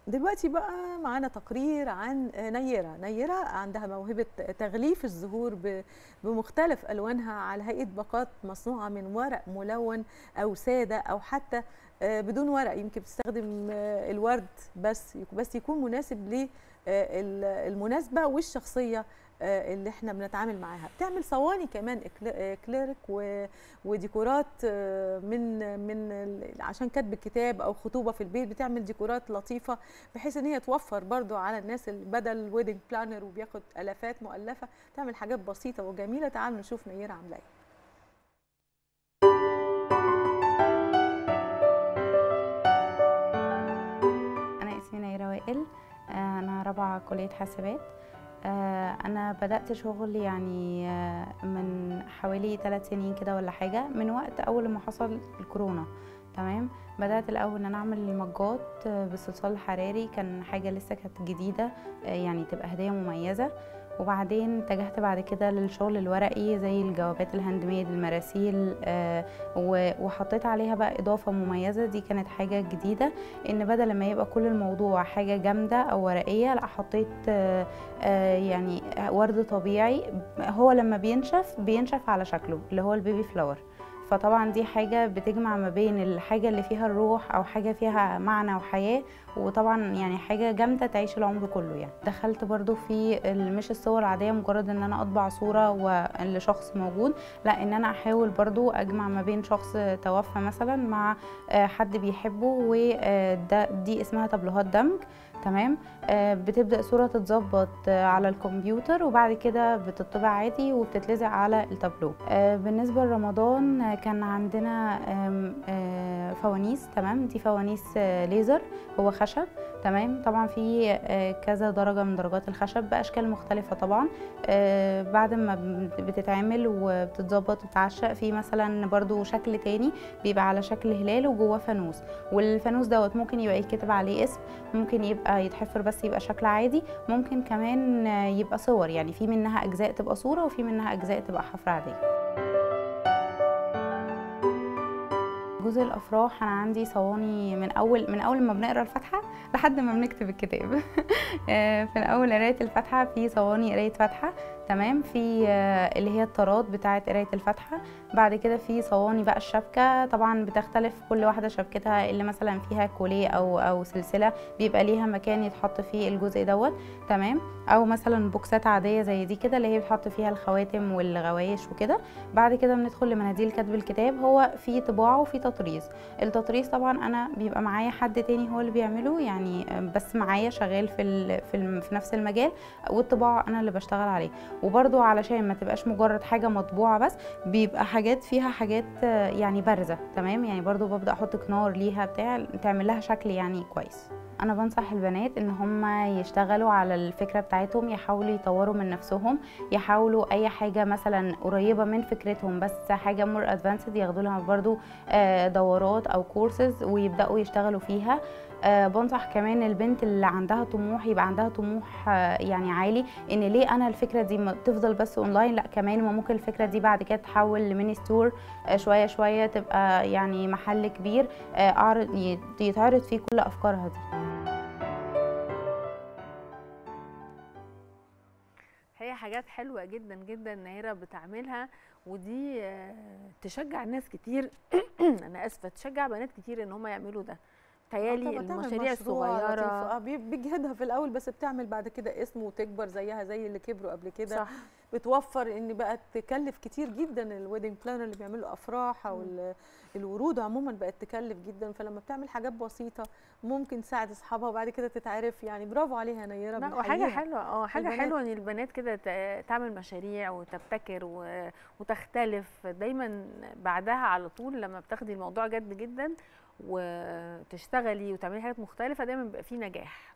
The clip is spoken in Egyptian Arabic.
دلوقتي بقى معانا تقرير عن نيرة نيرة عندها موهبة تغليف الزهور ب- بمختلف ألوانها على هيئة باقات مصنوعة من ورق ملون أو سادة أو حتى آه، بدون ورق يمكن بتستخدم آه، الورد بس بس يكون مناسب للمناسبة والشخصية آه، اللي احنا بنتعامل معاها بتعمل صواني كمان إكل- آه، كليريك و- وديكورات آه، من من ال- عشان كتب الكتاب او خطوبه في البيت بتعمل ديكورات لطيفه بحيث ان هي توفر برضو على الناس اللي بدل ويدنج بلانر وبياخد الافات مؤلفه تعمل حاجات بسيطه وجميله تعالوا نشوف نيره عامله ايه أنا اسمي نيرة وائل آه، أنا رابعة كلية حاسبات آه، أنا بدأت شغل يعني آه، من حوالي ثلاث سنين كده ولا حاجة من وقت أول ما حصل الكورونا تمام بدأت الأول إن أنا أعمل المجات آه، بالصلصال الحراري كان حاجة لسه كانت جديدة آه، يعني تبقى هدية مميزة وبعدين اتجهت بعد كده للشغل الورقي زي الجوابات الهاند ميد المراسيل آه، و- وحطيت عليها بقى إضافة مميزة دي كانت حاجة جديدة ان بدل ما يبقى كل الموضوع حاجه جامده او ورقيه لا حطيت آه، آه، يعني ورد طبيعي هو لما بينشف بينشف على شكله اللي هو البيبي فلاور فطبعا دي حاجة بتجمع ما بين الحاجة اللي فيها الروح أو حاجة فيها معنى وحياة وطبعا يعني حاجة جامدة تعيش العمر كله يعني دخلت برضو في ال- مش الصور العادية مجرد ان انا اطبع صورة و- لشخص موجود لا ان انا احاول برضو اجمع ما بين شخص توفى مثلا مع آه، حد بيحبه وده دي اسمها تابلوهات دمج تمام آه، بتبدا صوره تتظبط آه، على الكمبيوتر وبعد كده بتطبع عادي وبتتلزق على التابلو آه، بالنسبه لرمضان آه، كان عندنا آم، آه، فوانيس تمام دي فوانيس آه، ليزر هو خشب تمام طبعا في آه، كذا درجه من درجات الخشب باشكال مختلفه طبعا آه، بعد ما بت- بتتعمل وبتتظبط وتتعشق في مثلا برضو شكل تاني بيبقى على شكل هلال وجواه فانوس والفانوس دوت ممكن يبقى يتكتب عليه اسم ممكن يبقى يتحفر بس يبقى شكل عادي ممكن كمان آه، يبقى صور يعني في منها اجزاء تبقى صوره وفي منها اجزاء تبقى حفره عاديه جزء الافراح انا عندي صواني من اول من اول ما بنقرا الفاتحه لحد ما بنكتب الكتاب آه، في اول قرايه الفاتحه في صواني قرايه فاتحه تمام في آه، اللي هي الطرات بتاعه قرايه الفاتحه بعد كده في صواني بقى الشبكه طبعا بتختلف كل واحده شبكتها اللي مثلا فيها كوليه او او سلسله بيبقى ليها مكان يتحط فيه الجزء دوت تمام او مثلا بوكسات عاديه زي دي كده اللي هي بتحط فيها الخواتم والغوايش وكده بعد كده بندخل لمناديل كتب الكتاب هو في طباعه وفي تطريز التطريز طبعا انا بيبقى معايا حد تاني هو اللي بيعمله يعني بس معايا شغال في ال في, الم في نفس المجال والطباعه انا اللي بشتغل عليه وبرده علشان ما تبقاش مجرد حاجه مطبوعه بس بيبقى حاجات فيها حاجات آه، يعني بارزه تمام يعني برضو ببدا احط كنار ليها بتاع تعمل لها شكل يعني كويس انا بنصح البنات ان هم يشتغلوا على الفكره بتاعتهم يحاولوا يطوروا من نفسهم يحاولوا اي حاجه مثلا قريبه من فكرتهم بس حاجه مور ادفانسد ياخدوا لها برضو آه، دورات او كورسز ويبداوا يشتغلوا فيها آه، بنصح كمان البنت اللي عندها طموح يبقى عندها طموح آه، يعني عالي ان ليه انا الفكره دي ما تفضل بس اونلاين لا كمان ما ممكن الفكره دي بعد كده تحول لميني ستور آه، شويه شويه تبقى يعني محل كبير آه، اعرض يت- يتعرض فيه كل افكارها دي هي حاجات حلوة جدا جدا نيرة بتعملها ودي آه، تشجع ناس كتير انا اسفة تشجع بنات كتير ان هم يعملوا ده تهيالي طبعاً تعمل المشاريع مشروع لطيف. الصغيرة آه، بي- بيجهدها في الاول بس بتعمل بعد كده اسم وتكبر زيها زي اللي كبروا قبل كده صح بتوفر ان بقت تكلف كتير جدا الويدنج بلانر اللي بيعملوا افراح او ال- الورود عموما بقت تكلف جدا فلما بتعمل حاجات بسيطه ممكن تساعد اصحابها وبعد كده تتعرف يعني برافو عليها نيره لا وحاجة بنحييها. حلوة اه حاجة البنات. حلوة ان البنات كده ت- تعمل مشاريع وتبتكر و- وتختلف دايما بعدها على طول لما بتاخدي الموضوع جد جدا وتشتغلي وتعملي حاجات مختلفة دايما بيبقى فيه نجاح